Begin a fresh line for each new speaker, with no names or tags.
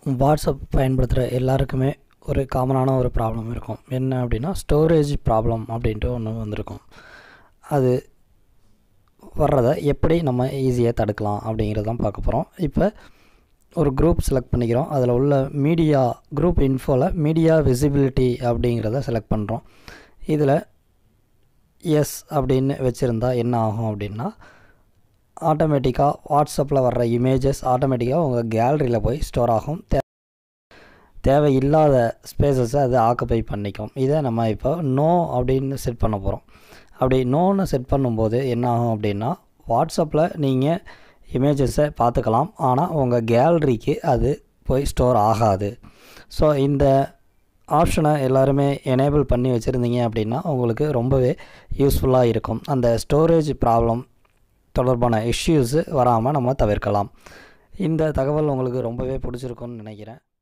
WhatsApp பயன்படுத்துகிற எல்லாருக்குமே ஒரு காமனான ஒரு ப்ராப்ளம் இருக்கும் என்ன அப்படின்னா ஸ்டோரேஜ் ப்ராப்ளம் அப்படின்ட்டு ஒன்று வந்திருக்கும் அது வர்றதை எப்படி நம்ம ஈஸியாக தடுக்கலாம் அப்படிங்கிறது தான் பார்க்க போகிறோம் இப்போ ஒரு குரூப் செலக்ட் பண்ணிக்கிறோம் அதில் உள்ள மீடியா குரூப் இன்ஃபோவில் மீடியா விசிபிலிட்டி அப்படிங்கிறத செலக்ட் பண்ணுறோம் இதில் எஸ் அப்படின்னு வச்சுருந்தா என்ன ஆகும் அப்படின்னா ஆட்டோமேட்டிக்காக வாட்ஸ்அப்பில் வர்ற இமேஜஸ் ஆட்டோமேட்டிக்காக உங்கள் கேலரியில் போய் ஸ்டோர் ஆகும் தே தேவையில்லாத ஸ்பேசஸை அது ஆக்குப்பை பண்ணிக்கும் இதை நம்ம இப்போ நோ அப்படின்னு செட் பண்ண போகிறோம் அப்படி நோன்னு செட் பண்ணும்போது என்ன ஆகும் அப்படின்னா வாட்ஸ்அப்பில் நீங்கள் இமேஜஸை பார்த்துக்கலாம் ஆனால் உங்கள் கேலரிக்கு அது போய் ஸ்டோர் ஆகாது ஸோ இந்த ஆப்ஷனை எல்லாருமே எனேபிள் பண்ணி வச்சுருந்தீங்க அப்படின்னா உங்களுக்கு ரொம்பவே யூஸ்ஃபுல்லாக இருக்கும் அந்த ஸ்டோரேஜ் ப்ராப்ளம் தொடர்பான இஷ்யூஸு வராமல் நம்ம தவிர்க்கலாம் இந்த தகவல் உங்களுக்கு ரொம்பவே பிடிச்சிருக்குன்னு நினைக்கிறேன்